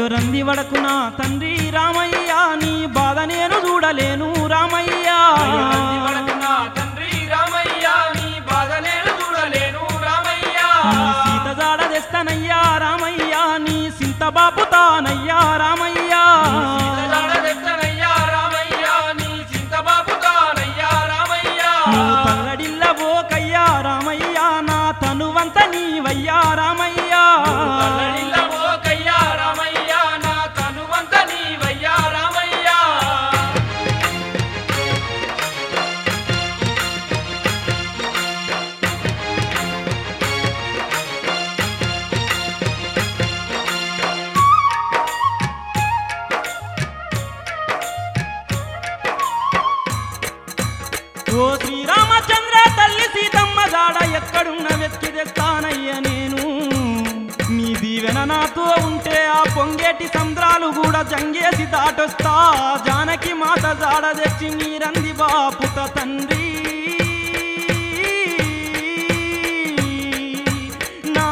అయ్యో రంది వడకు నా తండ్రి రామయ్య నీ బాధ నేను చూడలేను రామయ్య అయ్యో నంది వడకు నా తండ్రి రామయ్య నీ బాధ నేను చూడలేను రామయ్య నీ సీత జాడ తెస్తానయ్యా రామయ్య నీ సింత బాపుతానయ్యా రామయ్య సీతజాడ తెచ్చనయ్యా రామయ్య నీ చింతబాబు తానయ్యా రామయ్య నువ్వు తల్లడిల్ల పోకయ్యా రామయ్య నా తనువంత నీవయ్యా రామయ్య తల్లడిల్ల పోకయ్యా రామయ్య నా తనువంత నీవయ్యా రామయ్య ఓ శ్రీరామచంద్ర తల్లి సీతమ్మ జాడ ఎక్కడున్న వెతికి తెస్తానయ్య నేను నీ దీవెన నాతో ఉంటే ఆ పొంగేటి సంద్రాలు కూడా జంగేసి దాటొస్తా జానకి మాత జాడ తెచ్చి మీరంది బాపుత తండ్రి నా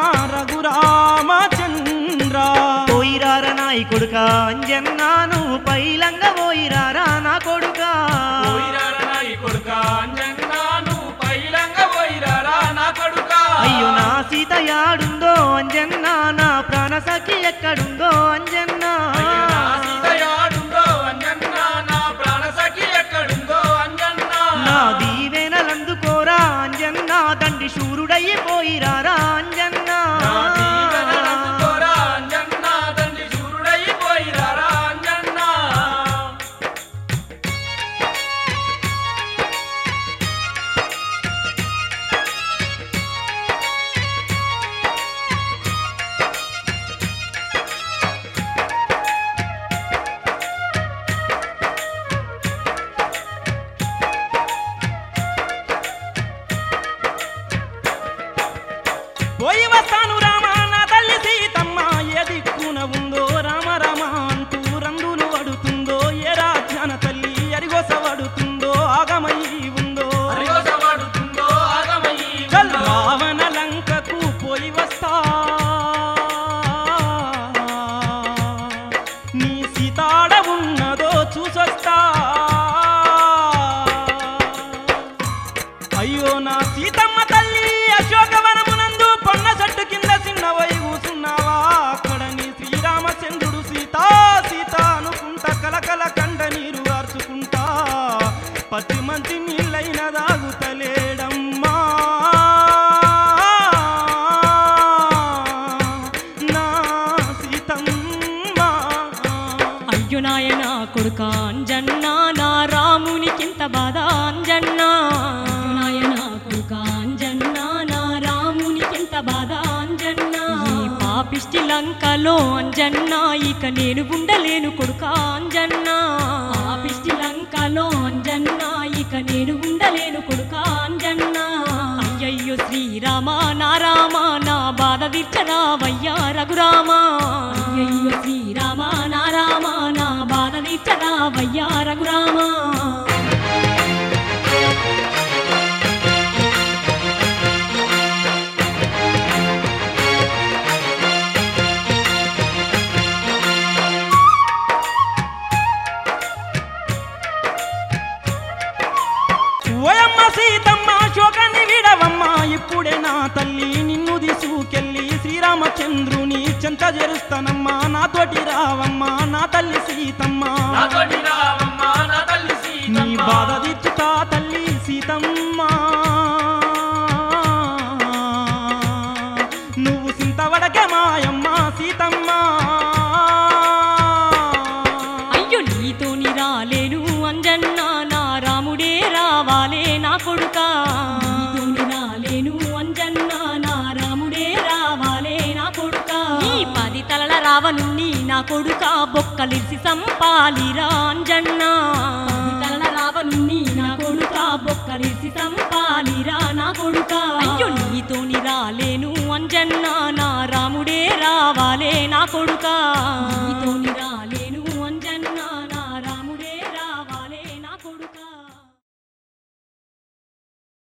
రఘురామచంద్ర పోయిరారా నాయి కొడుక అంజన్నా నువ్వు పైలంగ పోయిరారా నా కొడుక పోయిరారా నా ఈ కొడుక అంజన్నా నువ్వు పైలంగ పోయిరారా నా కొడుక అయ్యో నా సీత యాడుందో అంజన్నా నా ప్రాణ సఖి ఎక్కడుందో అంజన్నా అయ్యో నా సీత యాడుందో అంజన్నా నా ప్రాణ సఖి ఎక్కడుందో అంజన్నా నా దీవెనలందుకోరా అంజన్నా తండ్రి శూరుడయ్యిపోయిరారా అంజన్నా నా దీవెనలందుకోరా అంజన్నా తండ్రి శూరుడైపోయిరారా అంజన్నా పోయి వస్తాను రామ నా తల్లి సీతమ్మ ఏ దిక్కున ఉందో రామ రామ అంటూ రంగులు వడుతుందో ఏ రాజ్యాన తల్లి అరిగోస వడుతుందో ఆగమయ్యి ఉందో హరిగోసవాడుతుందో ఆగమయ్యి చల్ ఉందో. రావణ లంకకు పోయి వస్తా నీ సీతాడ ఉన్నదో చూసొస్తా అయ్యో నా సీతమ్మ తల్లి అశోకవనమునందు పొన్న చెట్టు కింద చిన్నవై కూసున్నావా అక్కడ నీ శ్రీరామచంద్రుడు సీత సీత అనుకుంటా కలకల కండ నీరు ఆర్చుకుంటా పత్తి మంచి నీళ్ళైన దాగుతలేడమ్మా నా సీతమ్మ అయ్యో నాయన కొడుక అంజన్న నా రామునికింత బాధ అంజన్న అయ్యో నాయన కొడుక అంజన్న నా రామునికింత బాధ అంజన్న ఈ పాపిష్టి లంకలో అంజన్న ఇక నేను ఉండలేను కొడుక అంజన్న పాపిష్టి లంకలో అంజన్న ఇక నేను ఉండలేను కొడుక అంజన్న అయ్యయ్యో శ్రీరామ నా రామ నా బాధ తీర్చరావయ్యా రఘురామ అయ్యయ్యో శ్రీరామ నా రామ నా బాధ తీర్చరావయ్యా రఘురామ ఓయమ్మ సీతమ్మ శోకాన్ని వీడవమ్మ ఇప్పుడే నా తల్లి నిన్ను తీసుకెళ్ళి శ్రీరామచంద్రుని చెంత చేరుస్తానమ్మా నాతోటి రావమ్మ నా తల్లి సీతమ్మ నాతోటి రావమ్మ నా తల్లి నీ సీతమ్మ బాధ తీర్చుతా తల్లి సీతమ్మ నువ్వు సింతవడకే మాయమ్మ సీతమ్మ అయ్యో నీతోని రాలేను అంజన్న నా రాముడే రావాలే నా కొడుక నీతోని రాలేను అంజన్న నా రాముడే రావాలే నా కొడుక నీ పది తలల రావనుని నా కొడుక బొక్కలిసి సంపాలిరా అంజన్న పది తలల రావనుని నా కొడుక బొక్కలిసి సంపాలిరా నా కొడుక అయ్యో నీతోని రాలేను అంజన్న నా రాముడే రావాలే నా కొడుక నీతోని రా